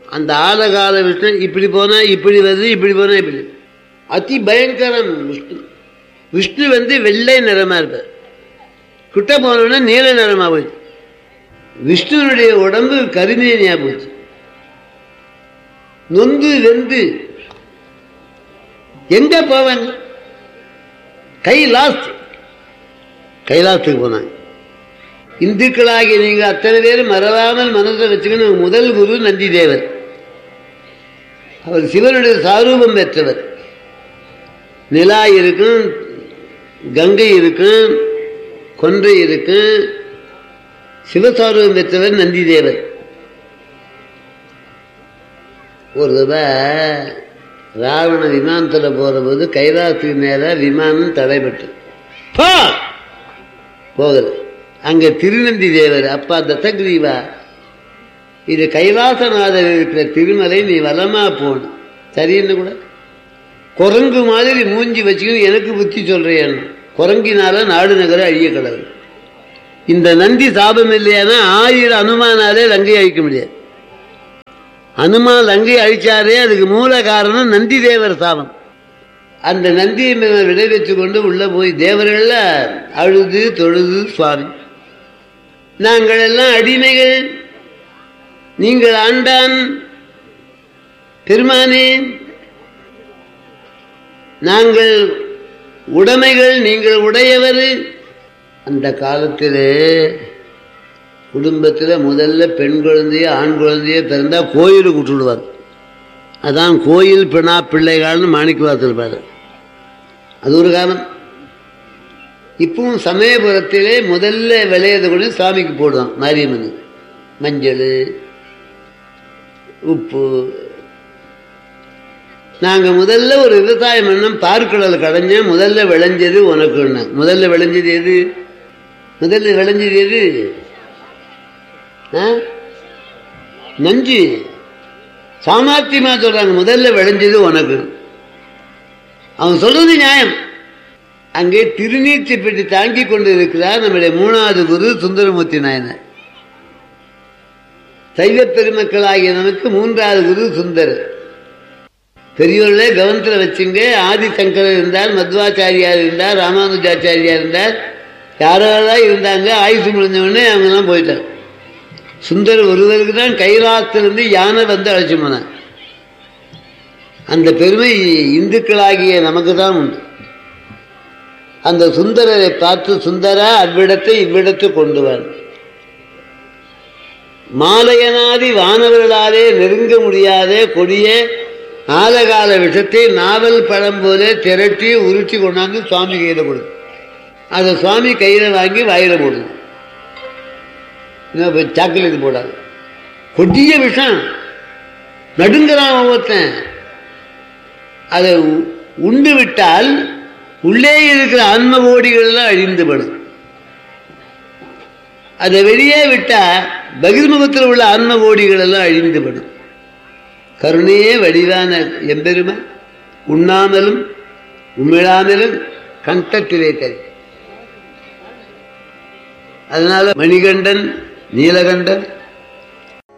அந்த ஆலகால விஷ்ணு இப்படி போனா இப்படி வருது இப்படி போனா இப்படி அதி பயங்கரம் விஷ்ணு விஷ்ணு வந்து வெள்ளை நிறமா இருப்பார் கிட்ட போனோன்னா நீல நிறமா போச்சு விஷ்ணுனுடைய உடம்பு கருமேனியா போச்சு நொந்து வெந்து எங்க போவாங்க கைலாஸ் கைலாசத்துக்கு போனாங்க இந்துக்களாகி நீங்க அத்தனை பேர் மறவாமல் மனதில் வச்சுக்கணும் முதல் குரு நந்தி தேவர் அவர் சிவனுடைய சாரூபம் பெற்றவர் நிலா இருக்கும் கங்கை இருக்கும் கொன்றை இருக்கும் சிவசாரூபம் பெற்றவர் நந்தி தேவர் ஒரு தடவை ராவண விமானத்தில் போகிற போது கைலாசத்துக்கு மேலே விமானம் தடைபட்டு போ போகல அங்க திருநந்தி தேவர் அப்பா தத்தகிரீவா இது கைலாசநாதர் இருக்கிற திருமலை நீ வலமா போகணும் சரின்னு கூட குரங்கு மாதிரி மூஞ்சி வச்சுக்கணும் எனக்கு புத்தி சொல்றேன் குரங்கினால நாடு நகர அழிய கடவுள் இந்த நந்தி சாபம் இல்லையானா ஆயிரம் அனுமானாலே லங்கை அழிக்க முடியாது அனுமான் லங்கை அழிச்சாரே அதுக்கு மூல காரணம் நந்தி தேவர் சாபம் அந்த நந்தியை மேல விடை வச்சு கொண்டு உள்ள போய் தேவர்கள்ல அழுது தொழுது சுவாமி நாங்கள் எல்லாம் அடிமைகள் நீங்கள் ஆண்டான் பெருமானே நாங்கள் உடைமைகள் நீங்கள் உடையவர் அந்த காலத்திலே குடும்பத்தில் முதல்ல பெண் குழந்தைய ஆண் குழந்தைய பிறந்தா கோயிலுக்கு விட்டுடுவார் அதான் கோயில் பிணா பிள்ளைகள்னு மாணிக்கவாசல் பாரு அது ஒரு காலம் இப்பவும் சமயபுரத்திலே முதல்ல விளையதை கூட சாமிக்கு போடுவான் மாரியம்மன் மஞ்சள் உப்பு நாங்கள் முதல்ல ஒரு விவசாயம் பண்ணோம் பார்க்கடல் கடைஞ்சேன் முதல்ல விளைஞ்சது உனக்குன்னு முதல்ல விளைஞ்சது எது முதல்ல விளைஞ்சது எது ஆ? நஞ்சு சாமர்த்தியமா சொல்றாங்க முதல்ல விளைஞ்சது உனக்கு அவன் சொல்றது நியாயம் அங்கே திருநீர்ச்சி பெட்டி தாங்கி கொண்டு இருக்கிறார் நம்முடைய மூணாவது குரு சுந்தரமூர்த்தி நாயனர் சைவ பெருமக்களாகிய நமக்கு மூன்றாவது குரு சுந்தர் பெரியவர்களே கவனத்தில் வச்சுங்க ஆதிசங்கரர் இருந்தார் மத்வாச்சாரியார் இருந்தார் ராமானுஜாச்சாரியார் இருந்தார் யாரெல்லாம் இருந்தாங்க ஆயுசு முடிஞ்சவொடனே அவங்கெல்லாம் போயிட்டாங்க சுந்தர் ஒருவருக்கு தான் கைலாசத்திலிருந்து யானை வந்து அழைச்சு போனான் அந்த பெருமை இந்துக்களாகிய நமக்கு தான் உண்டு அந்த சுந்தரரை பார்த்து சுந்தரா அவ்விடத்தை இவ்விடத்து கொண்டு வர மாலையனாதி வானவர்களாலே நெருங்க முடியாத கொடிய ஆலகால விஷத்தை நாவல் பழம் போல திரட்டி உருட்டி கொண்டாந்து சுவாமி கையில் கொடுது அதை சுவாமி கையில் வாங்கி வாயில போடுது இன்னும் போய் சாக்லேட் போடாது கொடிய விஷம் நடுங்கிறான் ஒவ்வொருத்தன் அதை உ- உண்டு விட்டால் உள்ளே இருக்கிற ஆன்ம கோடிகள் எல்லாம் அழிந்துபடும் அதை வெளியே விட்டா பகிர்முகத்தில் உள்ள ஆன்ம கோடிகள் எல்லாம் அழிந்துபடும் கருணையே வடிவான எம்பெருமை உண்ணாமலும் உமிழாமலும் கண்டத்திலே தரி அதனால மணிகண்டன் நீலகண்டன்